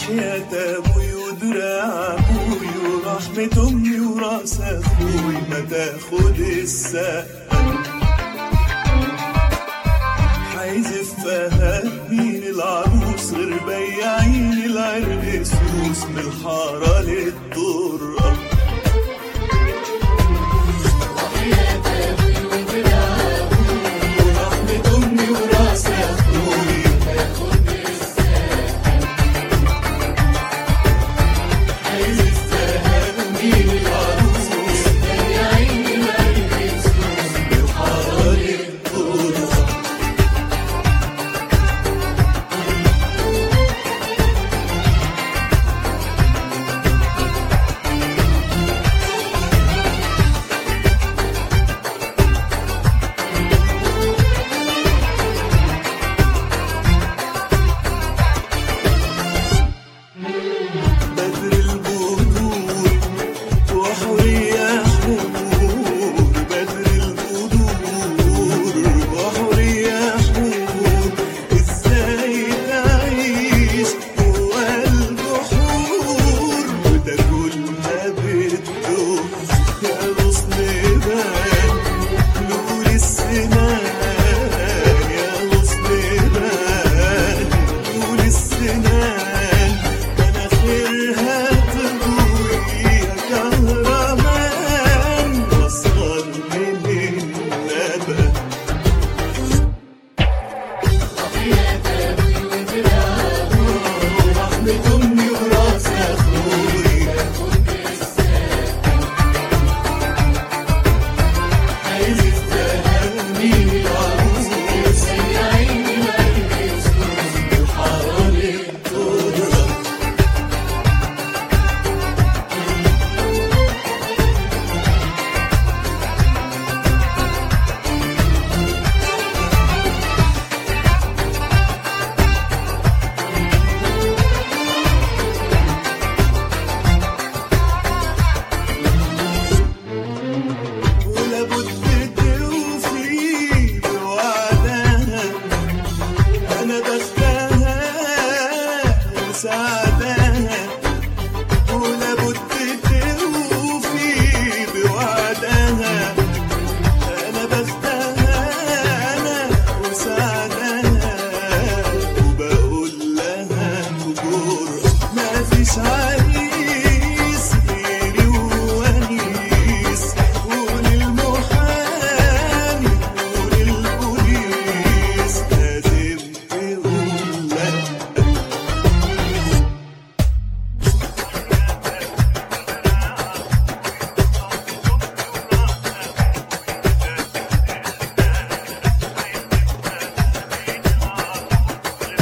وحياة أبوي ودراع أبوي ورحمة أمي وراس أخوي ما تاخد السقف حيزف فهمين العروس غير بياعين العرق سوس من الحارة للطرقة ورحمة أمي وراس أخوي حيزف فهمين العروس بياعين العرق سوس من الحارة للطرقة بدر البدور وحورية حور بدر البدور وحورية حور ازاي تعيش جوا البحور وده كل ما بده يا غصن بان نور السنان يا غصن بان نور السنان مناخيرها تضوي يا كهرمان واصغر من النبات ورحمة أمي وراس أخوي عايز تهني العروس يا عيني مالك حوالي الدنيا ولابد توفي بوعدها انا بختها وسعدها ولابد توفي بوعدها انا بختها انا وسعدها وبقول لها بجور ما فيش عريس غيري وونيس وللمحامي وللبوليس لازم تقول لها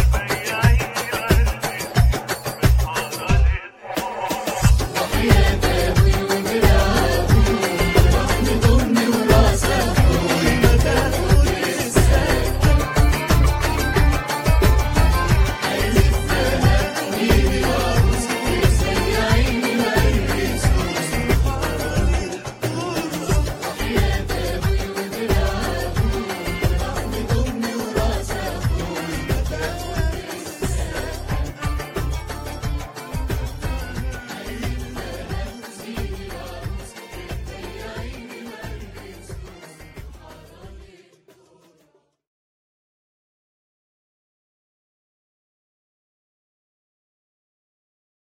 وحياة